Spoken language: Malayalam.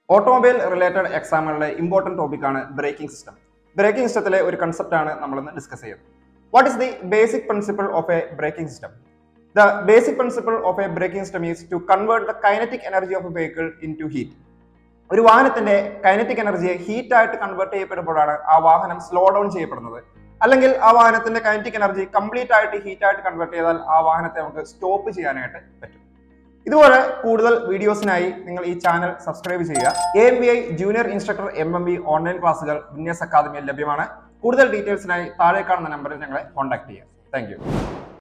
ഓട്ടോമൊബൈൽ റിലേറ്റഡ് എക്സാമുകളിലെ ഇമ്പോർട്ടൻറ്റ് ടോപ്പിക്കാണ് ബ്രേക്കിംഗ് സിസ്റ്റം ബ്രേക്കിംഗ് സിസ്റ്റത്തിലെ ഒരു കൺസെപ്റ്റാണ് നമ്മളിന്ന് ഡിസ്കസ് ചെയ്യുന്നത് what is the basic principle of a braking system the basic principle of a braking system is to convert the kinetic energy of a vehicle into heat ഒരു വാഹനത്തിന്റെ കൈനറ്റിക് എനർജിയെ ഹീറ്റ് ആയിട്ട് കൺവേർട്ട് ചെയ്യപ്പെടുമ്പോഴാണ് ആ വാഹനം സ്ലോ ഡൗൺ ചെയ്യപ്പെടുന്നത് അല്ലെങ്കിൽ ആ വാഹനത്തിന്റെ കൈനറ്റിക് എനർജി കംപ്ലീറ്റ് ആയിട്ട് ഹീറ്റ് ആയിട്ട് കൺവേർട്ട് ചെയ്താൽ ആ വാഹനത്തെ നമുക്ക് സ്റ്റോപ്പ് ചെയ്യാനായിട്ട് പറ്റും ഇതുപോലെ കൂടുതൽ വീഡിയോസിനായി നിങ്ങൾ ഈ ചാനൽ സബ്സ്ക്രൈബ് ചെയ്യുക A M B I junior instructor M M B online ക്ലാസ്സുകൾ വിന്യാസ് അക്കാദമിയിൽ ലഭ്യമാണ് കൂടുതൽ ഡീറ്റെയിൽസിനായി താഴെ കാണുന്ന നമ്പറിൽ ഞങ്ങളെ കോൺടാക്ട് ചെയ്യുക താങ്ക്